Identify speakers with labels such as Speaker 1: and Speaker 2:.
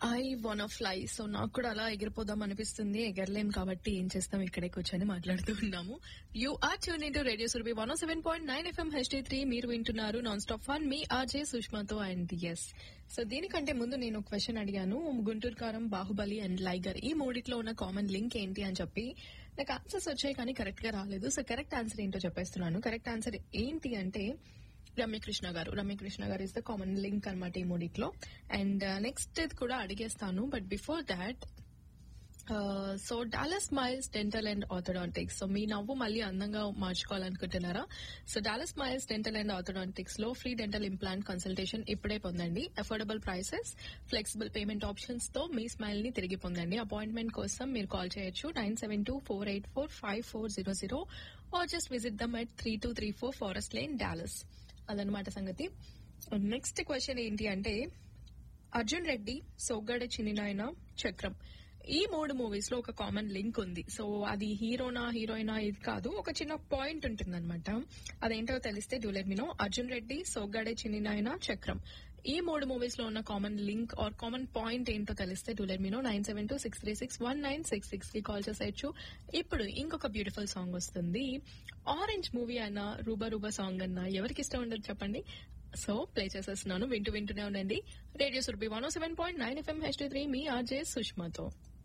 Speaker 1: I one fly so నాకు కూడా అలా ఎగిరిపోదాం అనిపిస్తుంది ఎగరలేం కాబట్టి ఏం చేస్తాం ఇక్కడే కూర్చొని మాట్లాడుతూ ఉన్నాము you are tuned into radio Surabhi one seven point nine FM HD three మీరు వింటున్నారు నాన్ స్టాప్ ఫన్ మీ ఆర్జే సుష్మాతో అండ్ ఎస్ సో దీనికంటే ముందు నేను క్వశ్చన్ అడిగాను గుంటూరు కారం బాహుబలి అండ్ లైగర్ ఈ మూడిట్లో ఉన్న కామన్ లింక్ ఏంటి అని చెప్పి నాకు ఆన్సర్స్ వచ్చాయి కానీ కరెక్ట్ గా రాలేదు సో కరెక్ట్ ఆన్సర్ ఏంటో చెప్పేస్తున్నాను కరెక్ట్ ఆన్సర్ ఏంటి అంటే రమ్యకృష్ణ గారు రమ్యకృష్ణ గారు ఇస్ ద కామన్ లింక్ అనమాట ఈ మూడిట్లో అండ్ నెక్స్ట్ ఇది కూడా అడిగేస్తాను but before that so Dallas Miles dental and orthodontics so మీ నవ్వు మళ్ళీ అందంగా మార్చుకోవాలనుకుంటున్నారా so Dallas Miles dental and orthodontics లో ఫ్రీ డెంటల్ ఇంప్లాంట్ కన్సల్టేషన్ ఇప్పుడే పొందండి affordable prices flexible payment options తో మీ స్మైల్ ని తిరిగి పొందండి అపాయింట్మెంట్ కోసం మీరు కాల్ చేయొచ్చు nine seven two four eight four five four zero zero or just visit them at three two three four Forest Lane Dallas అదనమాట సంగతి నెక్స్ట్ క్వశ్చన్ ఏంటి అంటే అర్జున్ రెడ్డి సోగ్గాడ చిన్నినాయన చక్రం ఈ మూడు మూవీస్ లో ఒక కామన్ లింక్ ఉంది సో అది హీరోనా హీరోయినా ఇది కాదు ఒక చిన్న పాయింట్ ఉంటుందన్నమాట అదేంటో తెలిస్తే డూలెట్ మినో అర్జున్ రెడ్డి సోగ్గాడే చిన్నినాయన చక్రం ఈ మూడు మూవీస్ లో ఉన్న common link or common point ఏంటో తెలిస్తే do let me know nine seven two six three six one nine six six కి కాల్ చేసేయచ్చు ఇప్పుడు ఇంకొక బ్యూటిఫుల్ సాంగ్ వస్తుంది ఆరెంజ్ మూవీ అయినా రూబా రూబా సాంగ్ అన్నా ఎవరికి ఇష్టం ఉండదు చెప్పండి సో ప్లే చేసేస్తున్నాను వింటూ వింటూనే ఉండండి radio Surabhi one seven point nine FM H three మీ ఆర్జే సుష్మాతో